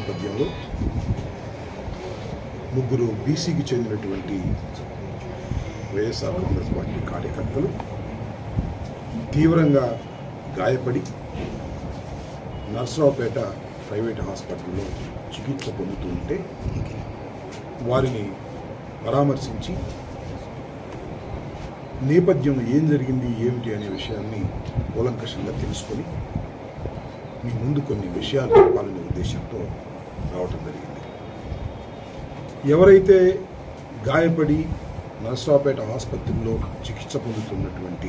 నేపథ్యంలో ముగ్గురు బీసీకి చెందినటువంటి వైఎస్ఆర్ కాంగ్రెస్ పార్టీ కార్యకర్తలు తీవ్రంగా గాయపడి నర్సరావుపేట ప్రైవేట్ హాస్పిటల్లో చికిత్స పొందుతూ ఉంటే వారిని పరామర్శించి నేపథ్యం ఏం జరిగింది ఏమిటి అనే విషయాన్ని కూలంకషంగా తెలుసుకొని మీ ముందు కొన్ని విషయాలు చెప్పాలనే ఉద్దేశంతో రావటం జరిగింది ఎవరైతే గాయపడి నర్సరావుపేట ఆసుపత్రిలో చికిత్స పొందుతున్నటువంటి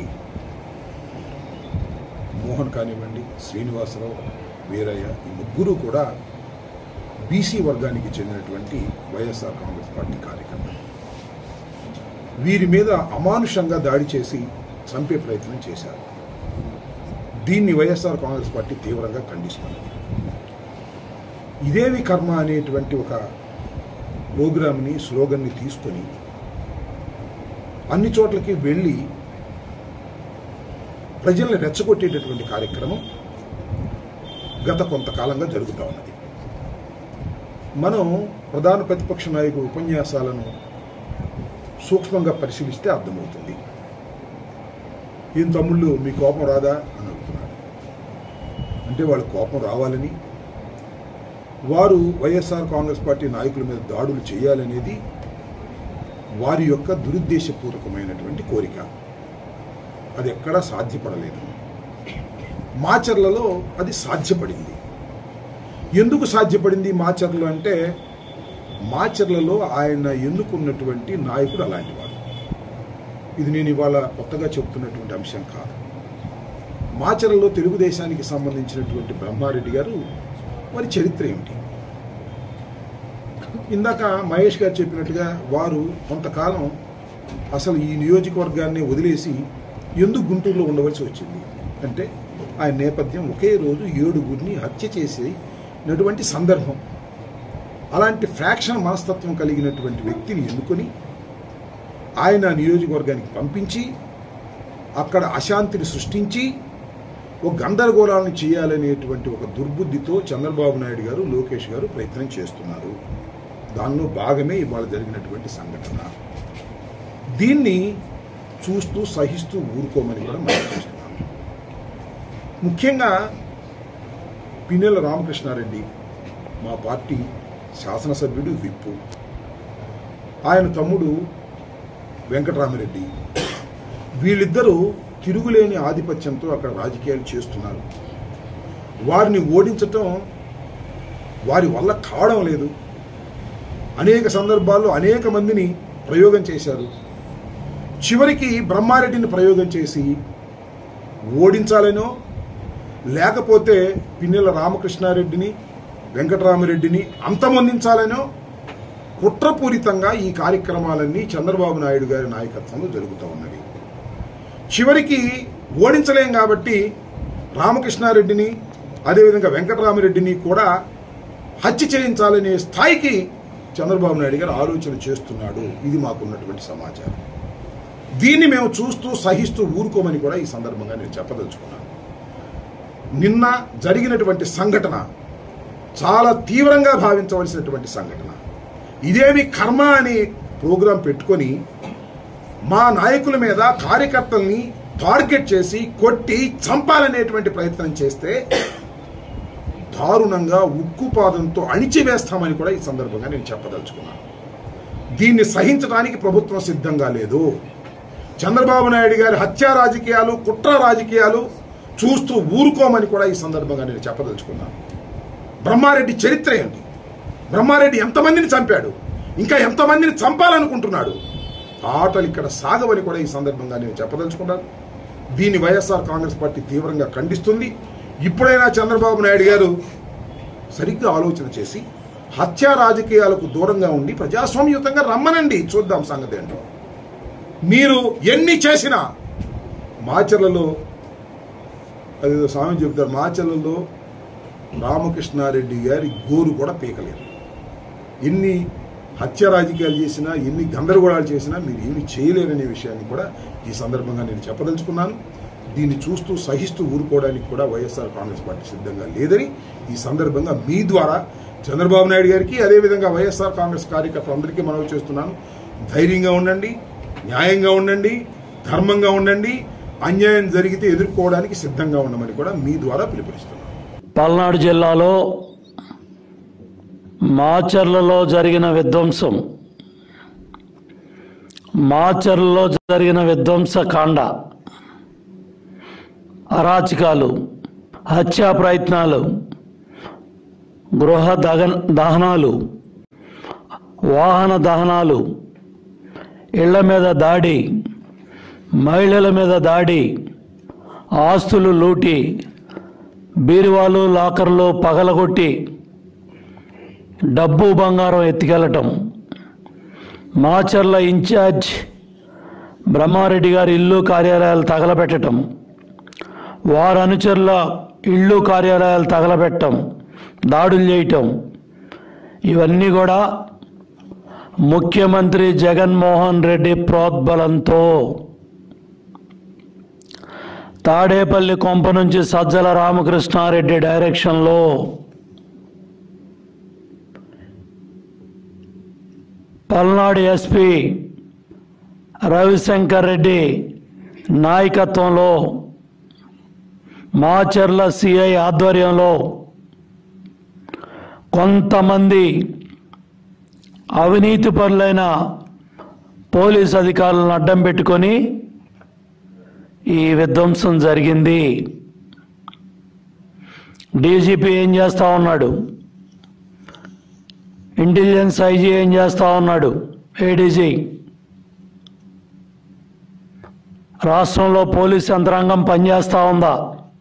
మోహన్ కానివ్వండి శ్రీనివాసరావు వీరయ్య ఈ ముగ్గురు కూడా బీసీ వర్గానికి చెందినటువంటి వైఎస్ఆర్ కాంగ్రెస్ పార్టీ కార్యకర్తలు వీరి మీద అమానుషంగా దాడి చేసి చంపే ప్రయత్నం చేశారు దీన్ని వైఎస్ఆర్ కాంగ్రెస్ పార్టీ తీవ్రంగా ఖండిస్తున్నది ఇదేమి కర్మ అనేటువంటి ఒక ప్రోగ్రామ్ని స్లోగన్ని తీసుకొని అన్ని చోట్లకి వెళ్ళి ప్రజల్ని రెచ్చగొట్టేటటువంటి కార్యక్రమం గత కొంతకాలంగా జరుగుతూ ఉన్నది మనం ప్రధాన ప్రతిపక్ష నాయకుడు ఉపన్యాసాలను సూక్ష్మంగా పరిశీలిస్తే అర్థమవుతుంది ఏం తమ్ముళ్ళు మీ కోపం రాదా అని అడుగుతున్నాడు అంటే వాళ్ళ కోపం రావాలని వారు వైఎస్ఆర్ కాంగ్రెస్ పార్టీ నాయకుల మీద దాడులు చేయాలనేది వారి యొక్క దురుద్దేశపూర్వకమైనటువంటి కోరిక అది ఎక్కడా సాధ్యపడలేదు మాచర్లలో అది సాధ్యపడింది ఎందుకు సాధ్యపడింది మాచర్లు అంటే మాచర్లలో ఆయన ఎన్నుకున్నటువంటి నాయకుడు అలాంటివాడు ఇది నేను ఇవాళ కొత్తగా చెప్తున్నటువంటి అంశం కాదు మాచర్లలో తెలుగుదేశానికి సంబంధించినటువంటి బ్రహ్మారెడ్డి గారు వారి చరిత్ర ఏమిటి ఇందాక మహేష్ గారు చెప్పినట్టుగా వారు కొంతకాలం అసలు ఈ నియోజకవర్గాన్ని వదిలేసి ఎందుకు గుంటూరులో ఉండవలసి వచ్చింది అంటే ఆయన నేపథ్యం ఒకే రోజు ఏడుగురిని హత్య చేసేటటువంటి సందర్భం అలాంటి ఫ్రాక్షన్ మనస్తత్వం కలిగినటువంటి వ్యక్తిని ఎన్నుకొని ఆయన నియోజకవర్గానికి పంపించి అక్కడ అశాంతిని సృష్టించి ఒక గందరగోళాలను చేయాలనేటువంటి ఒక దుర్బుద్ధితో చంద్రబాబు నాయుడు గారు లోకేష్ గారు ప్రయత్నం చేస్తున్నారు దానిలో భాగమే ఇవాళ జరిగినటువంటి సంఘటన దీన్ని చూస్తూ సహిస్తూ ఊరుకోమని కూడా మనం చూస్తున్నాం ముఖ్యంగా పిన్నెల రామకృష్ణారెడ్డి మా పార్టీ శాసనసభ్యుడు విప్పు ఆయన తమ్ముడు వెంకటరామిరెడ్డి వీళ్ళిద్దరూ తిరుగులేని ఆధిపత్యంతో అక్కడ రాజకీయాలు చేస్తున్నారు వారిని ఓడించటం వారి వల్ల కావడం లేదు అనేక సందర్భాల్లో అనేక మందిని ప్రయోగం చేశారు చివరికి బ్రహ్మారెడ్డిని ప్రయోగం చేసి ఓడించాలనో లేకపోతే పిన్నెల రామకృష్ణారెడ్డిని వెంకటరామరెడ్డిని అంతమొందించాలనో కుట్రపూరితంగా ఈ కార్యక్రమాలన్నీ చంద్రబాబు నాయుడు గారి నాయకత్వంలో జరుగుతూ ఉన్నవి చివరికి ఓడించలేం కాబట్టి రామకృష్ణారెడ్డిని అదేవిధంగా వెంకటరామరెడ్డిని కూడా హత్య చేయించాలనే స్థాయికి చంద్రబాబు నాయుడు గారు ఆలోచన చేస్తున్నాడు ఇది మాకున్నటువంటి సమాచారం దీన్ని మేము చూస్తూ సహిస్తూ ఊరుకోమని కూడా ఈ సందర్భంగా నేను చెప్పదలుచుకున్నాను నిన్న జరిగినటువంటి సంఘటన చాలా తీవ్రంగా భావించవలసినటువంటి సంఘటన ఇదేమి కర్మ అనే ప్రోగ్రాం పెట్టుకొని మా నాయకుల మీద కార్యకర్తల్ని టార్గెట్ చేసి కొట్టి చంపాలనేటువంటి ప్రయత్నం చేస్తే దారుణంగా ఉక్కుపాదంతో అణిచివేస్తామని కూడా ఈ సందర్భంగా నేను చెప్పదలుచుకున్నాను దీన్ని సహించడానికి ప్రభుత్వం సిద్ధంగా లేదు చంద్రబాబు నాయుడు గారి హత్యా రాజకీయాలు కుట్ర రాజకీయాలు చూస్తూ ఊరుకోమని కూడా ఈ సందర్భంగా నేను చెప్పదలుచుకున్నాను బ్రహ్మారెడ్డి చరిత్ర ఏంటి బ్రహ్మారెడ్డి ఎంతమందిని చంపాడు ఇంకా ఎంతమందిని చంపాలనుకుంటున్నాడు ఆటలు ఇక్కడ సాగవని కూడా ఈ సందర్భంగా నేను చెప్పదలుచుకున్నాను దీన్ని వైఎస్ఆర్ కాంగ్రెస్ పార్టీ తీవ్రంగా ఖండిస్తుంది ఇప్పుడైనా చంద్రబాబు నాయుడు గారు సరిగ్గా ఆలోచన చేసి హత్యా రాజకీయాలకు దూరంగా ఉండి ప్రజాస్వామ్యయుతంగా రమ్మనండి చూద్దాం సంగతి ఏంటో మీరు ఎన్ని చేసినా మాచర్లలో అదేదో స్వామి చెబుతారు మాచర్లలో రామకృష్ణారెడ్డి గారి గోరు కూడా పీకలేరు ఎన్ని హత్య రాజకీయాలు చేసినా ఎన్ని గందరగోళాలు చేసినా మీరు ఏమి చేయలేరనే విషయాన్ని కూడా ఈ సందర్భంగా నేను చెప్పదలుచుకున్నాను దీన్ని చూస్తూ సహిస్తూ ఊరుకోవడానికి కూడా వైఎస్ఆర్ కాంగ్రెస్ పార్టీ సిద్ధంగా లేదని ఈ సందర్భంగా మీ ద్వారా చంద్రబాబు నాయుడు గారికి అదేవిధంగా వైఎస్ఆర్ కాంగ్రెస్ కార్యకర్తలందరికీ మనవి చేస్తున్నాను ధైర్యంగా ఉండండి న్యాయంగా ఉండండి ధర్మంగా ఉండండి అన్యాయం జరిగితే ఎదుర్కోవడానికి సిద్ధంగా ఉండమని కూడా మీ ద్వారా పిలుపునిస్తున్నాను పల్నాడు జిల్లాలో మాచర్లలో జరిగిన విధ్వంసం మాచర్లలో జరిగిన విధ్వంసకాండ అరాచకాలు హత్యా ప్రయత్నాలు గృహ దగ దహనాలు వాహన దహనాలు ఇళ్ల మీద దాడి మహిళల మీద దాడి ఆస్తులు లూటి బీరువాలు లాకర్లు పగలగొట్టి డబ్బు బంగారం ఎత్తుకెళ్ళటం మాచర్ల ఇన్ఛార్జ్ బ్రహ్మారెడ్డి గారి ఇల్లు కార్యాలయాలు తగలబెట్టడం వారి అనుచరుల ఇళ్ళు కార్యాలయాలు తగలబెట్టడం దాడులు చేయటం ఇవన్నీ కూడా ముఖ్యమంత్రి జగన్మోహన్ రెడ్డి ప్రోద్బలంతో తాడేపల్లి కొంప నుంచి సజ్జల రామకృష్ణారెడ్డి డైరెక్షన్లో పల్నాడు ఎస్పీ రవిశంకర్ రెడ్డి నాయకత్వంలో మాచర్ల సిఐ ఆధ్వర్యంలో కొంతమంది అవినీతి పరులైన పోలీస్ అధికారులను అడ్డం పెట్టుకొని ఈ విధ్వంసం జరిగింది డీజీపీ ఏం చేస్తా ఉన్నాడు ఇంటెలిజెన్స్ ఐజీ ఏం చేస్తా ఉన్నాడు ఏడీజీ రాష్ట్రంలో పోలీస్ యంత్రాంగం పనిచేస్తూ ఉందా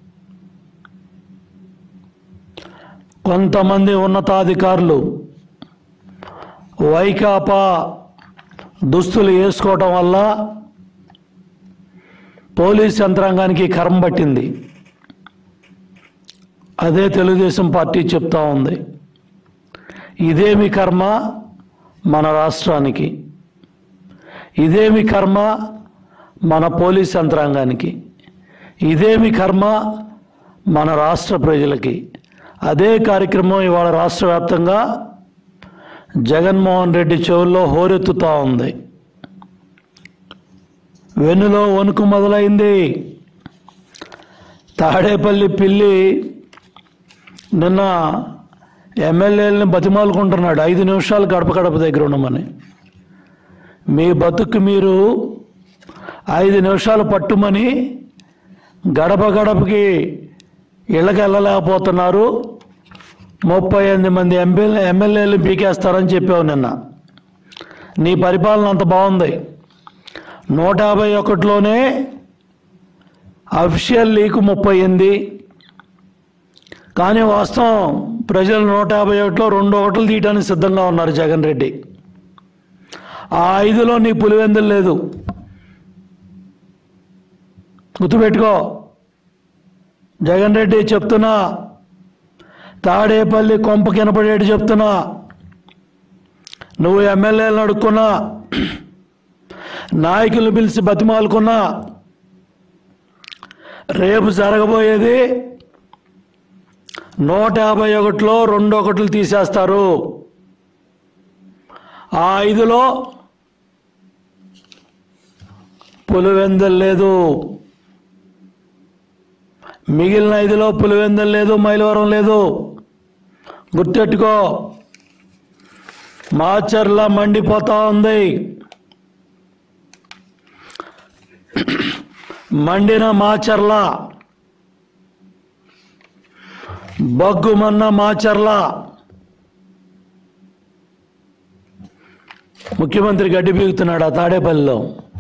కొంతమంది ఉన్నతాధికారులు వైకాపా దుస్తులు వేసుకోవటం వల్ల పోలీస్ యంత్రాంగానికి కర్మ పట్టింది అదే తెలుగుదేశం పార్టీ చెప్తా ఉంది ఇదేమి కర్మ మన రాష్ట్రానికి ఇదేమి కర్మ మన పోలీస్ యంత్రాంగానికి ఇదేమి కర్మ మన రాష్ట్ర ప్రజలకి అదే కార్యక్రమం ఇవాళ రాష్ట్ర వ్యాప్తంగా జగన్మోహన్ రెడ్డి చెవుల్లో హోరెత్తుతా ఉంది వెన్నులో వణుకు మొదలైంది తాడేపల్లి పిల్లి నిన్న ఎమ్మెల్యేలని బతిమాలుకుంటున్నాడు ఐదు నిమిషాలు గడప గడప దగ్గర ఉండమని మీ బతుకు మీరు ఐదు నిమిషాలు పట్టుమని గడప గడపకి ఇళ్ళకి వెళ్ళలేకపోతున్నారు ముప్పై ఎనిమిది మంది ఎంపీ ఎమ్మెల్యేలు పీకేస్తారని చెప్పావు నిన్న నీ పరిపాలన అంత బాగుంది నూట యాభై ఒకటిలోనే అఫిషియల్ లీక్ ముప్పై ఎనిమిది కానీ వాస్తవం ప్రజలు నూట యాభై ఒకటిలో రెండు ఒకట్లు తీయడానికి సిద్ధంగా ఉన్నారు జగన్ రెడ్డి ఆ ఐదులో నీ పులివెందులు లేదు గుర్తుపెట్టుకో జగన్ రెడ్డి చెప్తున్నా తాడేపల్లి కొంప కినపడేటి చెప్తున్నా నువ్వు ఎమ్మెల్యేలను అడుక్కున్నా నాయకులు పిలిచి బతిమాలుకున్నా రేపు జరగబోయేది నూట యాభై ఒకటిలో రెండు ఒకట్లు తీసేస్తారు ఆ ఐదులో పులివెందలు లేదు మిగిలిన ఐదులో పులివెందలు లేదు మైలవరం లేదు గుర్తెట్టుకో మాచర్ల మండిపోతా ఉంది మండిన మాచర్ల బగ్గుమన్న మాచర్ల ముఖ్యమంత్రి గడ్డి పీగుతున్నాడు ఆ తాడేపల్లిలో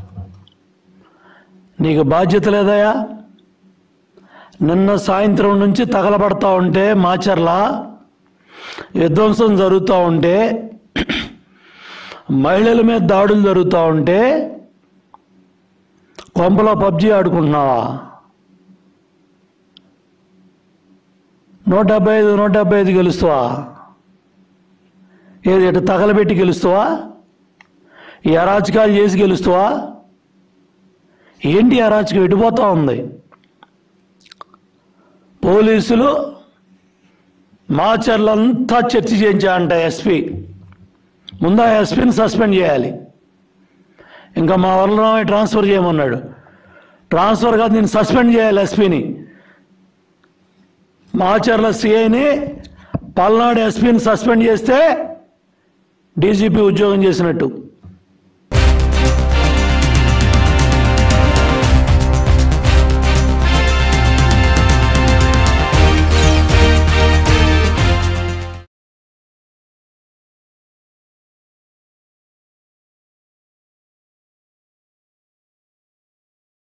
నీకు బాధ్యత లేదయా నిన్న సాయంత్రం నుంచి తగలబడతా ఉంటే మాచర్ల విధ్వంసం జరుగుతూ ఉంటే మహిళల మీద దాడులు జరుగుతూ ఉంటే కొంపలో పబ్జి ఆడుకుంటున్నావా నూట డెబ్బై ఐదు నూట డెబ్బై ఐదు గెలుస్తావా ఏది ఇటు తగలబెట్టి గెలుస్తావా ఈ అరాచకాలు చేసి గెలుస్తావా ఏంటి అరాచకం ఎటుపోతా ఉంది పోలీసులు మాచర్లంతా చర్చ చేయించా అంట ఎస్పీ ముందా ఎస్పీని సస్పెండ్ చేయాలి ఇంకా మా వరలరామయ్య ట్రాన్స్ఫర్ చేయమన్నాడు ట్రాన్స్ఫర్ కాదు నేను సస్పెండ్ చేయాలి ఎస్పీని మాచర్ల సిఐని పల్నాడు ఎస్పీని సస్పెండ్ చేస్తే డీజీపీ ఉద్యోగం చేసినట్టు